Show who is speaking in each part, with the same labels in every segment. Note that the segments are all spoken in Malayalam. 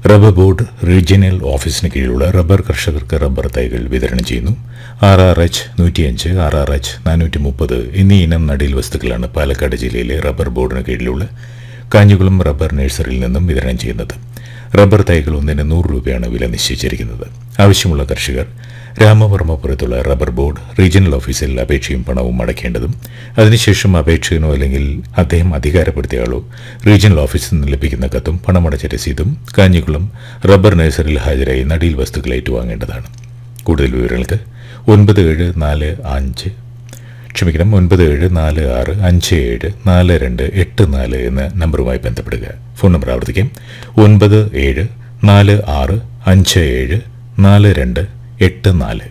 Speaker 1: റബ്ബർ ബോർഡ് റീജിയണൽ ഓഫീസിന് കീഴിലുള്ള റബ്ബർ കർഷകർക്ക് റബ്ബർ തൈകൾ വിതരണം ചെയ്യുന്നു ആർ ആർ എച്ച് നൂറ്റിയഞ്ച് ആർ ആർ എച്ച് നാനൂറ്റി മുപ്പത് എന്നീ ഇനം നടീൽ വസ്തുക്കളാണ് പാലക്കാട് ജില്ലയിലെ റബ്ബർ ബോർഡിന് കീഴിലുള്ള കാഞ്ഞിക്കുളം റബ്ബർ നഴ്സറിയിൽ നിന്നും വിതരണം ചെയ്യുന്നത് റബ്ബർ തൈകൾ ഒന്നിന് നൂറ് രൂപയാണ് വില നിശ്ചയിച്ചിരിക്കുന്നത് ആവശ്യമുള്ള കർഷകർ രാമവർമ്മപുരത്തുള്ള റബ്ബർ ബോർഡ് റീജിയണൽ ഓഫീസിൽ അപേക്ഷയും പണവും അടയ്ക്കേണ്ടതും അതിനുശേഷം അപേക്ഷകനോ അല്ലെങ്കിൽ അദ്ദേഹം അധികാരപ്പെടുത്തിയാളോ റീജിയണൽ ഓഫീസിൽ നിന്ന് ലഭിക്കുന്ന കത്തും പണമടച്ച രസീതും കാഞ്ഞിക്കുളം റബ്ബർ നഴ്സറിയിൽ ഹാജരായി നടീൽ വസ്തുക്കൾ ഏറ്റുവാങ്ങേണ്ടതാണ് കൂടുതൽ വിവരങ്ങൾക്ക് ഒൻപത് ഏഴ് നാല് അഞ്ച് ക്ഷമിക്കണം ഒൻപത് ഏഴ് നാല് ആറ് അഞ്ച് ഏഴ് നാല് രണ്ട് എട്ട് നാല് എന്ന നമ്പറുമായി ബന്ധപ്പെടുക ഫോൺ നമ്പർ ആവർത്തിക്കാം ഒൻപത് ഏഴ് നാല് ആറ് അഞ്ച് ഏഴ് നാല് രണ്ട് എട്ട് നാല്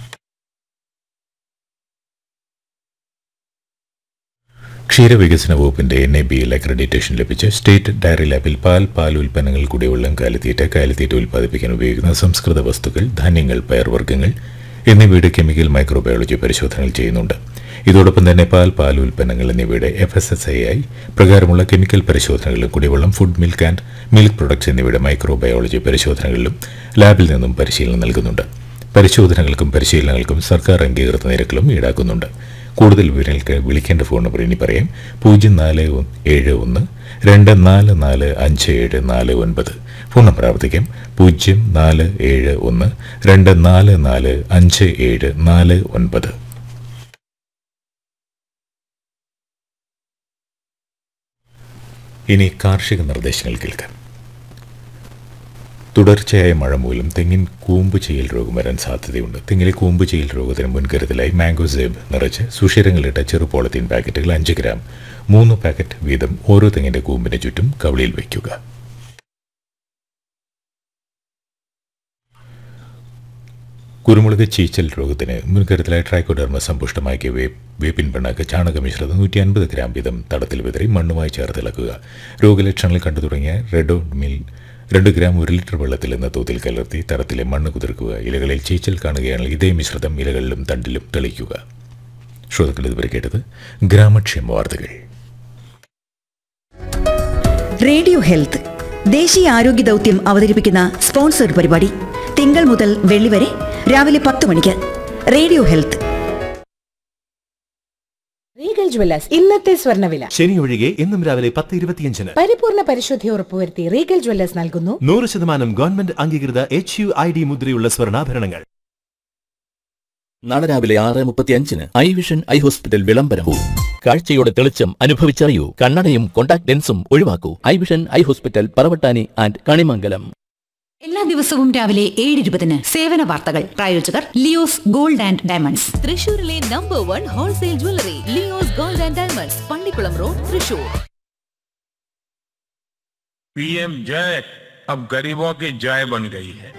Speaker 1: ക്ഷീരവികസന വകുപ്പിന്റെ എൻ എ ബിയിൽ അക്രഡിറ്റേഷൻ ലഭിച്ച് സ്റ്റേറ്റ് ഡയറി ലാബിൽ പാൽ പാൽ ഉൽപ്പന്നങ്ങൾ കുടിവെള്ളം കാലിത്തീറ്റ കാലിത്തീറ്റ ഉൽപ്പാദിപ്പിക്കാൻ ഉപയോഗിക്കുന്ന സംസ്കൃത വസ്തുക്കൾ ധാന്യങ്ങൾ പയർവർഗ്ഗങ്ങൾ എന്നിവയുടെ കെമിക്കൽ മൈക്രോബയോളജി പരിശോധനകൾ ചെയ്യുന്നുണ്ട് ഇതോടൊപ്പം തന്നെ പാൽ പാൽ ഉൽപ്പന്നങ്ങൾ എന്നിവയുടെ എഫ് എസ് എസ് ഐ ആയി പ്രകാരമുള്ള കെമിക്കൽ പരിശോധനകളിലും കുടിവെള്ളം food milk and milk products എന്നിവയുടെ മൈക്രോബയോളജി പരിശോധനകളിലും ലാബിൽ നിന്നും പരിശീലനം നൽകുന്നുണ്ട് പരിശോധനകൾക്കും പരിശീലനങ്ങൾക്കും സർക്കാർ അംഗീകൃത നിരക്കിലും ഈടാക്കുന്നുണ്ട് കൂടുതൽ വിവരങ്ങൾക്ക് വിളിക്കേണ്ട ഫോൺ നമ്പർ ഇനി പറയാം പൂജ്യം നാല് ഒന്ന് ഏഴ് ഒന്ന് രണ്ട് നാല് നാല് അഞ്ച് ഏഴ് നാല് ഒൻപത് ഫോൺ നമ്പർ ആവർത്തിക്കാം പൂജ്യം നാല് ഏഴ് ഒന്ന് രണ്ട് നാല് നാല് അഞ്ച് ഏഴ് നാല് ഒൻപത് ഇനി കാർഷിക നിർദ്ദേശങ്ങൾ കേൾക്കാം തുടർച്ചയായ മഴ മൂലം തെങ്ങിൻ കൂമ്പ് ചെയ്യൽ രോഗം വരാൻ സാധ്യതയുണ്ട് തെങ്ങിലെ കൂമ്പ് ചെയ്യൽ രോഗത്തിന് മുൻകരുതലായി മാംഗോ സേബ് നിറച്ച് സുഷിരങ്ങളിട്ട ചെറു പോളത്തീൻ പാക്കറ്റുകൾ അഞ്ച് ഗ്രാം മൂന്ന് പാക്കറ്റ് വീതം ഓരോ തെങ്ങിന്റെ കൂമ്പിന് ചുറ്റും കവളിയിൽ വയ്ക്കുക കുരുമുളക് ചീച്ചൽ രോഗത്തിന് മുൻകരുതലായി ട്രൈക്കോഡർമ സമ്പുഷ്ടമാക്കിയ വേ വേപ്പിൻ പിണ്ണാക്ക് ചാണകമിശ്രിതം നൂറ്റി അൻപത് ഗ്രാം വീതം തടത്തിൽ വിതറി മണ്ണുമായി ചേർത്തിളക്കുക രോഗലക്ഷണങ്ങൾ കണ്ടു തുടങ്ങിയ റെഡോമിൽ രണ്ട് ഗ്രാം ഒരു ലിറ്റർ വെള്ളത്തിൽ എന്ന തോതിൽ കലർത്തി തറത്തിലെ മണ്ണ് കുതിർക്കുക ഇലകളിൽ ചീച്ചൽ കാണുകയാണെങ്കിൽ ഇതേ മിശ്രിതം ഇലകളിലും തണ്ടിലും തെളിയിക്കുക ശ്രോതാക്കൾ ഇതുവരെ കേട്ടത് ഗ്രാമക്ഷേമ വാർത്തകൾ
Speaker 2: റേഡിയോ ഹെൽത്ത് ദേശീയ ആരോഗ്യ ദൗത്യം അവതരിപ്പിക്കുന്ന സ്പോൺസർഡ് പരിപാടി തിങ്കൾ മുതൽ വെള്ളി വരെ രാവിലെ പത്ത് മണിക്ക് റേഡിയോ ഹെൽത്ത്
Speaker 3: റീഗൽ ജ്വല്ലേഴ്സ് ഇന്നത്തെ സ്വർണ്ണവില
Speaker 4: ശനി ഒഴികെ ഇന്നും രാവിലെ പത്ത് ഇരുപത്തിയഞ്ചിന്
Speaker 3: പരിപൂർണ പരിശുദ്ധി ഉറപ്പുവരുത്തി റീഗൽ ജ്വല്ലേഴ്സ് നൽകുന്നു
Speaker 4: നൂറ് ശതമാനം ഗവൺമെന്റ് അംഗീകൃത എച്ച് യു ഐ ഡി മുദ്രയുള്ള സ്വർണ്ണാഭരണങ്ങൾ
Speaker 5: നാളെ രാവിലെ ആറ് മുപ്പത്തിയഞ്ചിന് ഐ വിഷൻ ഐ ഹോസ്പിറ്റൽ വിളംബരവും കാഴ്ചയുടെ തെളിച്ചം അനുഭവിച്ചറിയൂ കണ്ണടയും കോണ്ടാക്ട് ലെൻസും ഒഴിവാക്കൂ eye vision eye hospital Paravattani and Kanimangalam
Speaker 2: എല്ലാ ദിവസവും രാവിലെ ഏഴ് ഇരുപതിന് സേവന വാർത്തകൾ പ്രായോജകർ ലിയോസ് ഗോൾഡ് ആൻഡ് ഡയമണ്ട്സ്
Speaker 6: തൃശൂരിലെ number one wholesale jewellery Leo's gold and diamonds Pallikkulam road Thrissur
Speaker 7: PM जय अब गरीबों की जय बन गई है